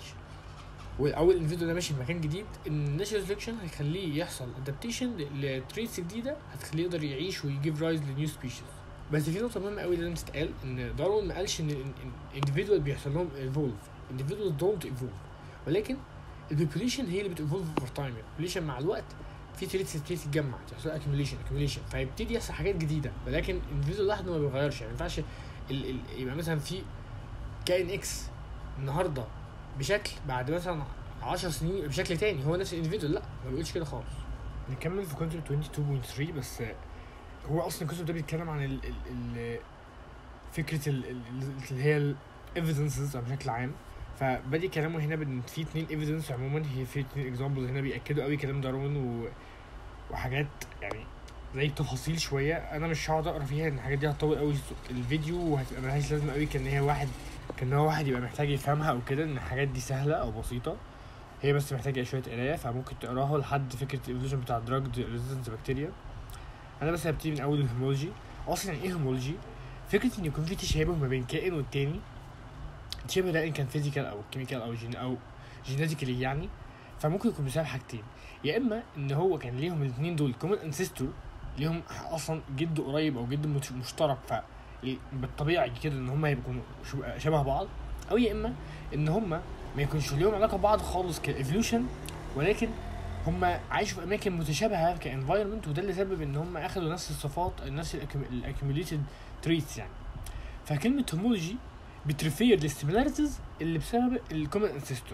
او الانفيديو ده ماشي في مكان جديد الناشونال سلكشن هيخليه يحصل ادابتيشن لتريتس جديده هتخليه يقدر يعيش ويجيف رايز لنيو سبيشيز بس في نقطه مهمه قوي لازم تتقال ان داروين ما قالش ان الاندفيدوال بيحصل لهم ايفولف الاندفيدوال دونت ايفولف ولكن البوبوليشن هي اللي بتيفولف اوفر تايم البوبوليشن مع الوقت في تريتس تبتدي تتجمع تحصل اكيوميليشن اكيوميليشن فيبتدي يحصل حاجات جديده ولكن الاندفيدوال لوحده ما بيغيرش يعني ما ينفعش يبقى مثلا في كائن اكس النهارده بشكل بعد مثلا 10 سنين بشكل تاني هو نفس الانديفيدوال لا ما بيقولش كده خالص نكمل في كونسبت 22.3 بس هو اصلا الكونسبت ده بيتكلم عن ال ال ال فكره اللي هي الايفيدنسز بشكل عام فبدي كلامه هنا بان في اتنين ايفيدنس عموما هي في اتنين اكزامبلز هنا بياكدوا قوي كلام داروين و... وحاجات يعني زي تفاصيل شويه انا مش هقعد اقرا فيها ان الحاجات دي هتطول قوي الفيديو وهتبقى ملهاش لازمه قوي كان هي واحد كان هو واحد يبقى محتاج يفهمها او كده ان الحاجات دي سهله او بسيطه هي بس محتاجه شويه قرايه فممكن تقراها لحد فكره الايفولوشن بتاع دراج ريزيستنس بكتيريا انا بس هبتدي من اول الهيمولوجي اصلا يعني ايه هيمولوجي فكره ان يكون في تشابه ما بين كائن والتاني التشابه ده ان كان فيزيكال او كيميكال او جين او جينيتيكالي يعني فممكن يكون بسبب حاجتين يا اما ان هو كان ليهم الاثنين دول كومن انسيستور ليهم اصلا جد قريب او جد مشترك ف بالطبيعي كده ان هم يبقوا شبه بعض او يا اما ان هم ما يكونش ليهم علاقه ببعض خالص كايفولوشن ولكن هم عايشوا في اماكن متشابهه كانفايرمنت وده اللي سبب ان هم اخذوا نفس الصفات نفس الاكيوميليتد تريتس يعني فكلمه هومولوجي بتريفير للسيميلاريتيز اللي بسبب الكومن انسيستور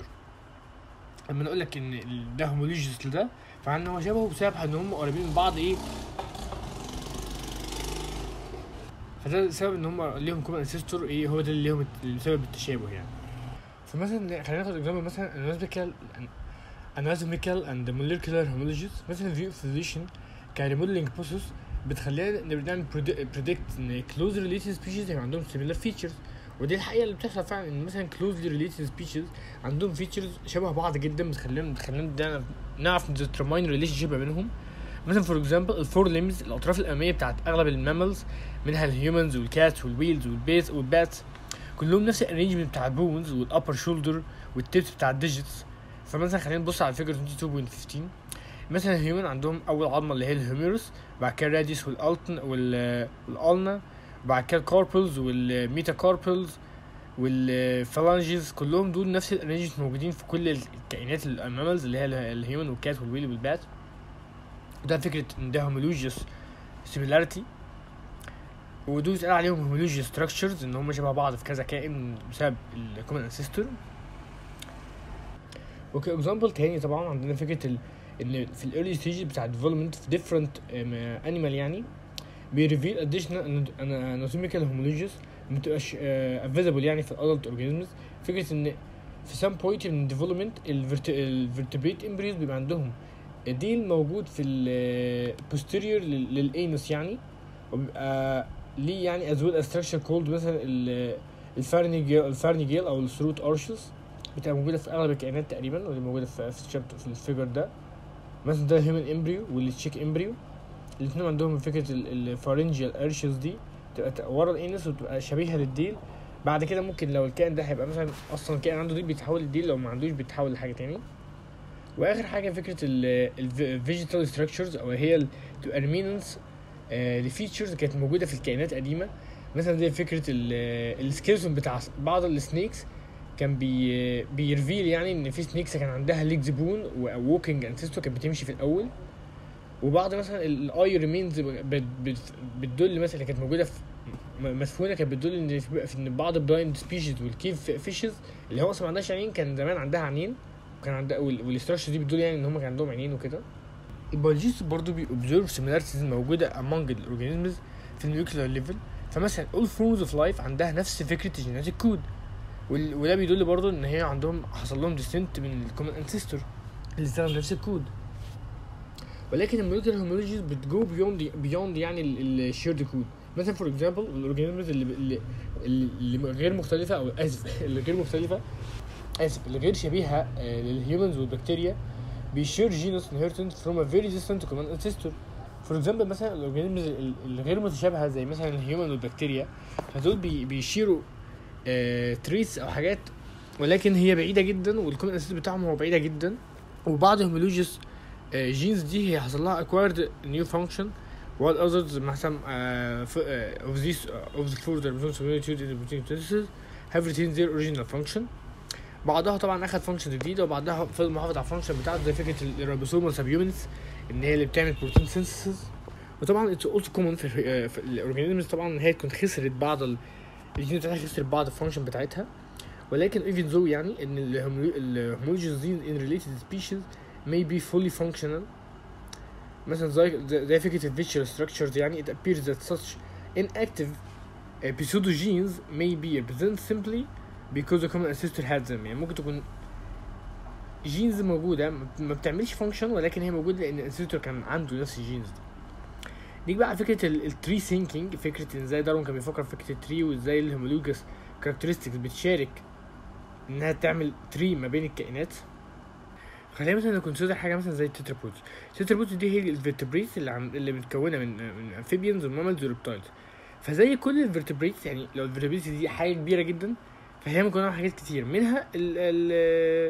لما نقول لك ان ده هومولوجيس لده فعن هو شبهه بسبب ان هم قريبين من بعض ايه فده سبب ان هم ليهم كومن انسيستور ايه هو ده اللي ليهم سبب التشابه يعني فمثلا خلينا ناخد اكزامبل مثلا اناتوميكال اناتوميكال اند موليكولار هومولوجيز مثلا في فيزيشن كريموديلنج بروسيس بتخلينا نعمل بريدكت ان كلوز ريليتد سبيشيز هيبقى عندهم سيميلار فيتشرز ودي الحقيقه اللي بتحصل فعلا ان مثلا كلوزلي ريليتد سبيشيز عندهم فيتشرز شبه بعض جدا بتخلينا بتخلينا نعرف نديترماين ريليشن شيب بينهم مثلا فور اكزامبل الفور ليمز الاطراف الاماميه بتاعت اغلب الماملز منها الهيومنز والكاتس والويلز والبيز والباتس كلهم نفس الارينجمنت بتاع البونز والابر شولدر والتيبس بتاع الديجيتس فمثلا خلينا نبص على فيجر 22.15 مثلا الهيومن عندهم اول عظمه اللي هي الهيوميروس بعد كده الراديوس والالتن والالنا بعد كده الكاربلز والميتا كاربلز والفالانجز كلهم دول نفس الارينجمنت موجودين في كل الكائنات الماملز اللي هي الهيومن والكات والويل والبات وده فكره ان ده هومولوجيوس سيميلاريتي ودول اتقال عليهم هومولوجيوس ستراكشرز ان هم شبه بعض في كذا كائن بسبب الكومن انسيستور وكاكزامبل تاني طبعا عندنا فكره ال... ان في الايرلي ستيج بتاع الديفلوبمنت في ديفرنت انيمال يعني بيريفيل اديشنال اناتوميكال هومولوجيوس ما بتبقاش افيزبل يعني في الادلت اورجانيزمز فكره ان في سام بوينت من الديفلوبمنت الفيرتبريت امبريوز بيبقى عندهم ديل موجود في البوستيريور للانس يعني وبيبقى ليه يعني از ويل از ستراكشر كولد مثلا الفارنيجيل الفارنيجيل او الثروت ارشز بتبقى موجوده في اغلب الكائنات تقريبا واللي موجوده في في الشابتر في الفيجر ده مثلا ده هيومن امبريو والتشيك امبريو الاثنين عندهم فكره الفارنجيال ارشز دي تبقى ورا الانس وتبقى شبيهه للديل بعد كده ممكن لو الكائن ده هيبقى مثلا اصلا الكائن عنده ديل بيتحول للديل لو ما عندوش بيتحول لحاجه تاني واخر حاجه فكره الفيجيتال ستراكشرز او هي تبقى ريميننس لفيتشرز كانت موجوده في الكائنات قديمه مثلا زي فكره السكيلتون بتاع بعض السنيكس كان بي بيرفيل يعني ان في سنيكس كان عندها ليجز بون ووكينج انسيستو كانت بتمشي في الاول وبعض مثلا الاي ريمينز بتدل مثلا كانت موجوده في مسفونه كانت بتدل ان في ان بعض البلايند سبيشيز والكيف فيشز اللي هو اصلا ما عندهاش عينين كان زمان عندها عينين وكان عندها والاستراكشر دي بتدل يعني ان هم كان عندهم عينين وكده البيولوجيست برضه بيوبزرف سيميلاريتيز موجوده among الاورجانيزمز في النيوكلير ليفل فمثلا all forms of life عندها نفس فكره الجينيتيك كود وده بيدل برضه ان هي عندهم حصل لهم ديسنت من الكومن انسيستور اللي استخدم نفس الكود ولكن الموليكولر هومولوجيز بتجو بيوند بيوند يعني الشيرد كود مثلا فور اكزامبل الاورجانيزمز اللي, اللي اللي غير مختلفه او اسف اللي غير مختلفه اسف اللي غير شبيهه للهيومنز والبكتيريا بيشير جينوس انهيرتنس فروم ا فيري ديستنت كومن انسيستور فور اكزامبل مثلا الاورجانيزمز الغير متشابهه زي مثلا الهيومن والبكتيريا فدول بي بيشيروا تريس او حاجات ولكن هي بعيده جدا والكومن انسيستور بتاعهم هو بعيده جدا وبعض الهومولوجيس جينز دي هي حصل لها acquired new function while others مثلا uh, uh, of these uh, of the further similitude in the protein synthesis have retained their original function بعضها طبعا اخد فانكشن جديده وبعضها فضل محافظ على الفانكشن بتاعته زي فكره الريبوسومال سابيومنز ان هي اللي بتعمل بروتين سينثيسيس وطبعا اتس اولسو كومن في, في الاورجانيزمز طبعا ان هي تكون خسرت بعض الجين بتاعتها خسرت بعض الفانكشن بتاعتها ولكن even though يعني ان الهومولوجيز جين in related species may be fully functional مثلا زي زي فكره الفيتشر structures يعني it appears that such inactive uh, pseudogenes may be represented simply because the common ancestor had them يعني ممكن تكون جينز موجوده ما بتعملش فانكشن ولكن هي موجوده لان الانسيستور كان عنده نفس الجينز دي نيجي بقى على فكره التري ثينكينج فكره ان ازاي داروين كان بيفكر في فكره التري وازاي الهومولوجس كاركترستكس بتشارك انها تعمل تري ما بين الكائنات خلينا مثلا نكونسيدر حاجه مثلا زي التترابودز التترابودز دي هي الفيرتبريتس اللي عم... اللي متكونه من من امفيبيانز وماملز وريبتايلز فزي كل الفيرتبريتس يعني لو الفيرتبريتس دي حاجه كبيره جدا فهي مكونه من حاجات كتير منها ال ال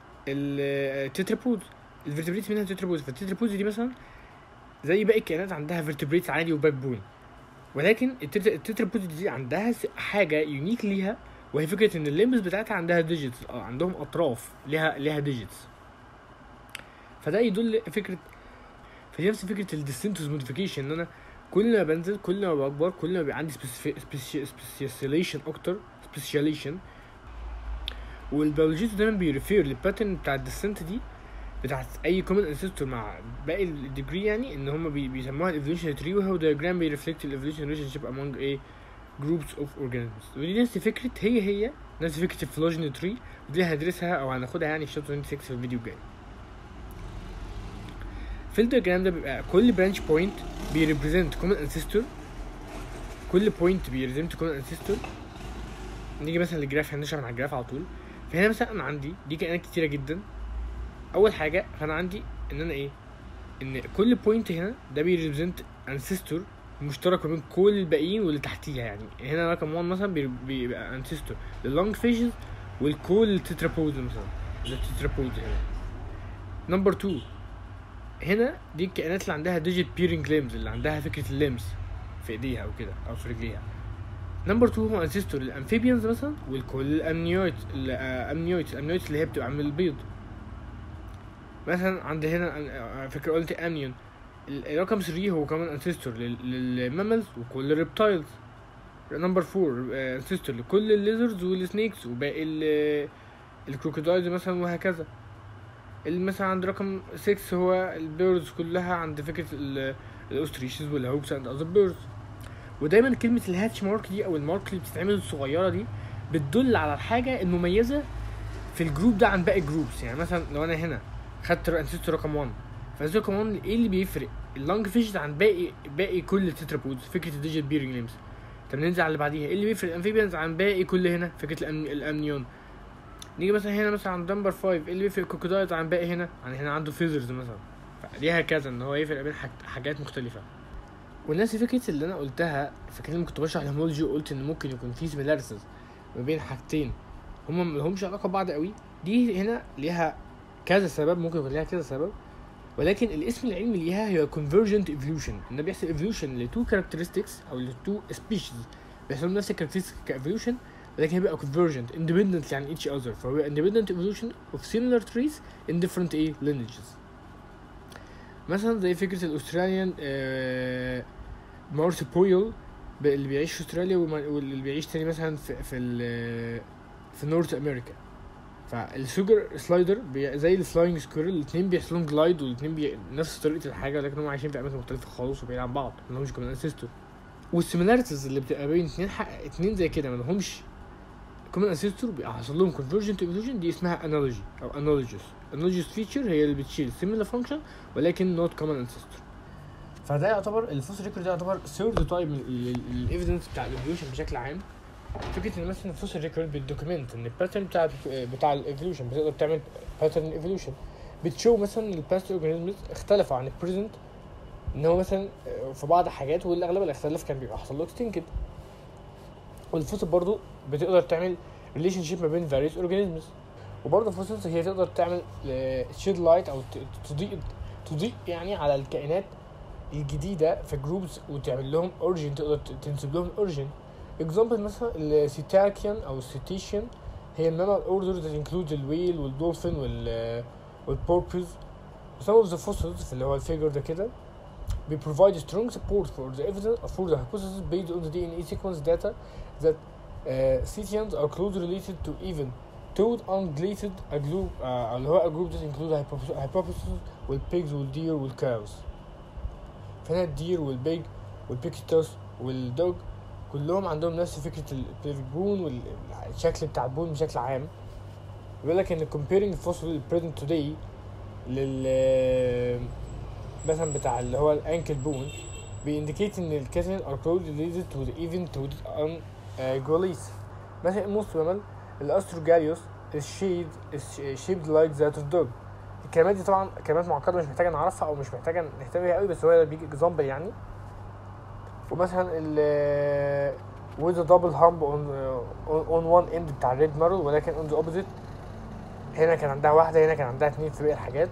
التترابودز الفيرتبريتس منها التترابودز فالتترابودز دي مثلا زي باقي الكائنات عندها فيرتبريتس عادي وباك بون ولكن التترابودز دي عندها حاجه يونيك ليها وهي فكره ان الليمبس بتاعتها عندها ديجيتس اه عندهم اطراف ليها ليها ديجيتس فده يدل فكره فدي نفس فكره الديستنتوس موديفيكيشن ان انا كل ما بنزل كل ما بكبر كل ما بيبقى عندي سبيشاليشن اكتر سبيشاليشن والبيولوجيست دايما بيريفير للباترن بتاع الديسنت دي بتاعت اي كومن انسيستور مع باقي الديجري يعني ان هم بي بيسموها الايفولوشن تري وهو دياجرام بيرفلكت الايفولوشن ريليشن شيب امونج ايه جروبس اوف اورجانيزمز ودي نفس فكره هي هي نفس فكره الفلوجيني تري ودي هندرسها او هناخدها يعني في شابتر 26 في الفيديو الجاي في الدياجرام ده بيبقى كل برانش بوينت بيريبريزنت كومن انسيستور كل بوينت بيريبريزنت كومن انسيستور نيجي مثلا للجراف هنشرح على الجراف على طول فهنا مثلا انا عندي دي كائنات كتيره جدا اول حاجه فانا عندي ان انا ايه ان كل بوينت هنا ده بيريبريزنت انسيستور مشترك ما بين كل الباقيين واللي تحتيها يعني هنا رقم 1 مثلا بيبقى انسيستور للونج فيشز والكول تترابوز مثلا ده تترابوز هنا نمبر 2 هنا دي الكائنات اللي عندها ديجيت بيرنج ليمز اللي عندها فكره الليمز في ايديها او كده او في رجليها نمبر 2 هو انسيستور للامفيبيانز مثلا والكل الامنيويت الامنيويت الامنيويت اللي هي بتبقى من البيض مثلا عند هنا فكره قلت امنيون رقم 3 هو كمان انسيستور للماملز وكل الريبتايلز نمبر 4 انسيستور لكل الليزردز والسنيكس وباقي الكروكودايلز مثلا وهكذا اللي مثلا عند رقم 6 هو البيردز كلها عند فكرة الاوستريشز والهوكس اند اذر بيردز ودايما كلمة الهاتش مارك دي او المارك اللي بتتعمل الصغيرة دي بتدل على الحاجة المميزة في الجروب ده عن باقي الجروبس يعني مثلا لو انا هنا خدت انسيستور رقم 1 فانسيستور رقم 1 ايه اللي بيفرق اللونج فيش عن باقي باقي كل التترابودز فكرة الديجيت بيرنج ليمز طب ننزل على اللي بعديها ايه اللي بيفرق الامفيبيانز عن باقي كل هنا فكرة الامنيون نيجي مثلا هنا مثلا عند نمبر 5 ايه اللي بيفرق الكروكودايلز عن باقي هنا عن هنا عنده فيزرز مثلا فدي هكذا ان هو يفرق بين حاجات مختلفة والناس فكرة اللي انا قلتها فكرة كنت بشرح الهومولوجي وقلت ان ممكن يكون في سيميلاريتيز ما بين حاجتين هما ملهمش علاقة ببعض قوي دي هنا ليها كذا سبب ممكن يكون ليها كذا سبب ولكن الاسم العلمي ليها هي convergent evolution ان بيحصل evolution لتو characteristics او لتو species بيحصل نفس الكاركترستيك كايفولوشن ولكن هيبقى convergent independent عن each other فهو independent evolution of similar trees in different ايه lineages مثلا زي فكرة الاستراليان آه مارسبويل اللي بيعيش في استراليا واللي بيعيش تاني مثلا في في في نورث امريكا فالسوجر سلايدر زي الفلاينج سكويرل الاثنين بيحصل لهم جلايد والاثنين بي... نفس طريقه الحاجه لكن هم عايشين في اماكن مختلفه خالص وبعيد عن بعض ما لهمش كمان انسيستور والسيميلاريتيز اللي بتبقى بين اثنين حق... اثنين زي كده ما لهمش كمان انسيستور بيبقى حصل لهم كونفرجنت ايفولوشن دي اسمها انالوجي او انالوجيس انالوجيس فيتشر هي اللي بتشيل سيميلار فانكشن ولكن نوت كمان انسيستور فده يعتبر الفوس ريكورد ده يعتبر ثيرد تايب من الايفيدنس بتاع الايفولوشن بشكل عام فكره ان مثلا الفوس ريكورد بتدوكيمنت ان الباترن بتاع بتاع الايفولوشن بتقدر تعمل باترن ايفولوشن بتشو مثلا الباست اورجانيزمز اختلفوا عن البريزنت ان هو مثلا في بعض الحاجات والاغلب الاختلاف كان بيبقى حصل له اكستنكد والفوسل برضو بتقدر تعمل ريليشن شيب ما بين فاريوس اورجانيزمز وبرضه الفوسلز هي تقدر تعمل شيد لايت او تضيء تضيء يعني على الكائنات الجديده في جروبز وتعمل لهم اوريجين تقدر تنسب لهم اوريجين اكزامبل مثلا السيتاكيان او السيتيشن هي المامال اوردر that includes الويل والدولفين وال والبوربوز some of the fossils اللي هو الفيجر ده كده we provide strong support for the evidence for the hypothesis based on the DNA sequence data that uh, Scythians are closely related to even toad ungulated a group uh, اللي هو a group that include hypothesis والpigs والdeer والcows فهنا الدير والبيج والبيكتوس والدوج كلهم عندهم نفس فكرة البيفيك بون والشكل بتاع البون بشكل عام بيقول لك ان comparing fossil present today لل مثلا بتاع اللي هو الانكل بون بيindicate ان الكاتن are closely related to the even to the ungulates مثلا most mammal الاستروجاليوس is shaped is shaped like that of dog الكلمات دي طبعا كلمات معقده مش محتاجه نعرفها او مش محتاجه نهتم بيها قوي بس هو بيجي اكزامبل يعني ومثلا ال with a double hump on uh, on one end بتاع الريد مارو ولكن on the opposite هنا كان عندها واحدة هنا كان عندها اتنين في باقي الحاجات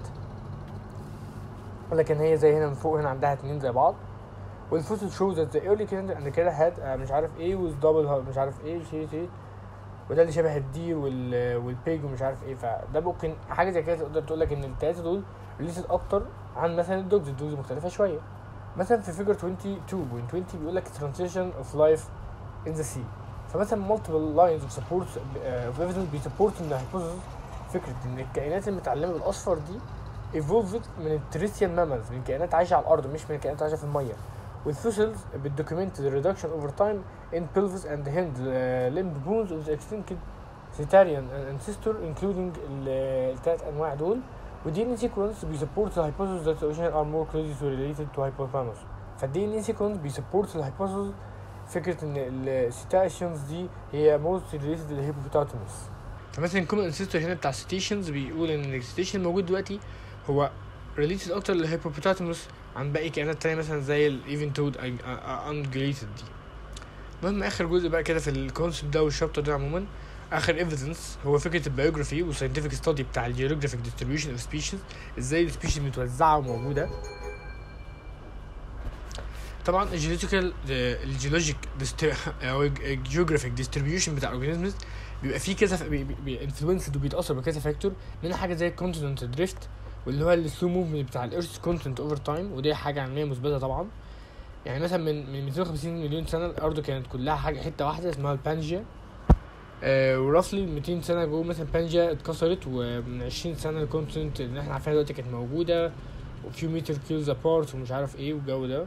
ولكن هي زي هنا من فوق هنا عندها اتنين زي بعض والفوتو shows that the early كده عند كده had uh, مش عارف ايه with double hump مش عارف ايه شي شي وده اللي شبه الدير وال والبيج ومش عارف ايه فده ممكن حاجة زي كده تقدر تقول لك ان التلاتة دول ريليتد اكتر عن مثلا الدوجز الدوجز مختلفة شوية مثلا في فيجر 22.20 بيقول لك transition of life in the sea فمثلا multiple lines of support uh, of evidence بيسبورت ان hypothesis فكرة ان الكائنات المتعلمة بالاصفر دي evolved من التريستيان مامالز من كائنات عايشة على الارض مش من كائنات عايشة في المية والفوسلز بتدوكيمنت the reduction over time in pelvis and hand uh, limb bones of the extinct cetarian ancestor including الثلاث انواع دول والدي ان سيكونس بيسبورت الهايبوثيسيس that the ocean are more closely related to hippopotamus فالدي ان سيكونس بيسبورت الهايبوثيسيس فكرة ان السيتاشنز دي هي most related للهيبوبوتاموس فمثلا كومن انسيستور هنا بتاع السيتيشنز بيقول ان السيتيشن موجود دلوقتي هو ريليتد اكتر للهيبوبوتاموس عن باقي كائنات تانية مثلا زي الايفن تود انجليتد دي المهم اخر جزء بقى كده في الكونسبت ده والشابتر ده عموما اخر ايفيدنس هو فكره البيوجرافي والساينتفك ستادي بتاع الجيوغرافيك ديستريبيوشن اوف سبيشيز ازاي السبيشيز متوزعه وموجوده طبعا الجيولوجيكال الجيولوجيك او الجيوغرافيك ديستريبيوشن بتاع الاورجانيزمز بيبقى فيه كذا بيبقى انفلونسد وبيتاثر بكذا فاكتور منها حاجه زي الكونتيننت دريفت واللي هو السلو موفمنت بتاع الارث كونتنت اوفر تايم ودي حاجه علميه مثبته طبعا يعني مثلا من من 250 مليون سنه الارض كانت كلها حاجه حته واحده اسمها البانجيا آه ورفلي 200 سنه جوه مثلا بانجيا اتكسرت ومن 20 سنه الكونتنت اللي احنا عارفينها دلوقتي كانت موجوده وفيو متر كيلز ابارت ومش عارف ايه والجو ده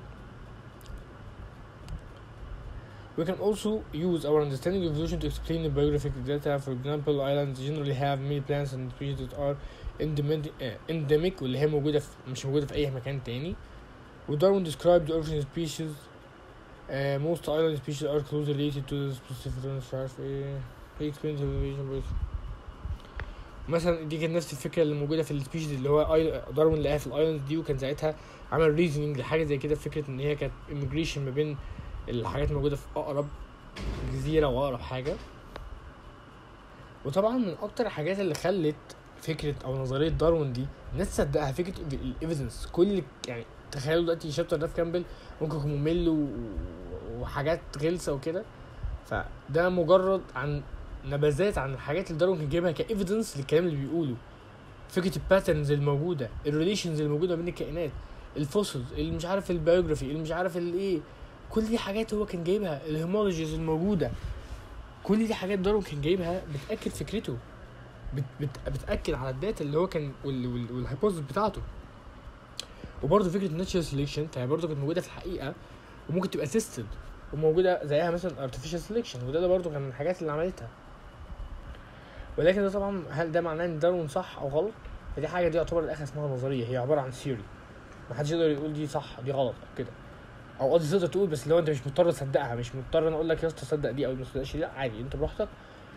We can also use our understanding of evolution to explain the biographic data. For example, islands generally have many plants and species that are endemic, uh, endemic واللي هي موجودة في مش موجودة في أي مكان تاني. وداروين described the origin of species. Uh, most island species are closely related to the specific مش عارف ايه. He explains the evolution process. مثلا دي كانت نفس الفكرة اللي موجودة في السبيشيز اللي هو آي- داروين لقاها في الايلاندز دي وكان ساعتها عمل ريزنينج لحاجة زي كده فكرة ان هي كانت immigration ما بين الحاجات الموجودة في أقرب جزيرة وأقرب حاجة وطبعا من أكتر الحاجات اللي خلت فكرة أو نظرية داروين دي الناس تصدقها فكرة الإيفيدنس كل يعني تخيلوا دلوقتي شابتر ده في كامبل ممكن يكون ممل و... وحاجات غلسة وكده فده مجرد عن نبذات عن الحاجات اللي داروين كان جايبها كإيفيدنس للكلام اللي بيقوله فكرة الباترنز الموجودة الريليشنز الموجودة بين الكائنات الفوسلز اللي مش عارف البيوجرافي اللي مش عارف الايه كل دي حاجات هو كان جايبها الهيمولوجيز الموجوده كل دي حاجات داروين كان جايبها بتاكد فكرته بت بت بتاكد على الداتا اللي هو كان والهايبوثيس بتاعته وبرضه فكره الناتشرال سيلكشن فهي برضه كانت موجوده في الحقيقه وممكن تبقى سيستد وموجوده زيها مثلا artificial سيلكشن وده ده برضه كان من الحاجات اللي عملتها ولكن ده طبعا هل ده معناه ان داروين صح او غلط فدي حاجه دي يعتبر الاخر اسمها نظريه هي عباره عن ثيوري محدش يقدر يقول دي صح دي غلط او كده او قصدي تقدر تقول بس لو انت مش مضطر تصدقها مش مضطر انا اقول لك يا اسطى صدق دي او ما تصدقش دي لا عادي انت براحتك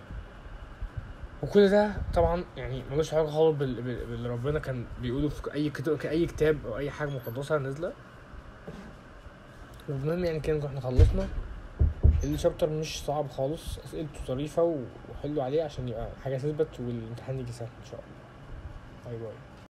وكل ده طبعا يعني ملوش علاقه خالص بال- بال- باللي ربنا كان بيقوله في اي كتاب اي كتاب او اي حاجه مقدسه نازله والمهم يعني كده احنا خلصنا الشابتر مش صعب خالص اسئلته ظريفه وحلوا عليه عشان يبقى حاجه تثبت والامتحان يجي سهل ان شاء الله باي باي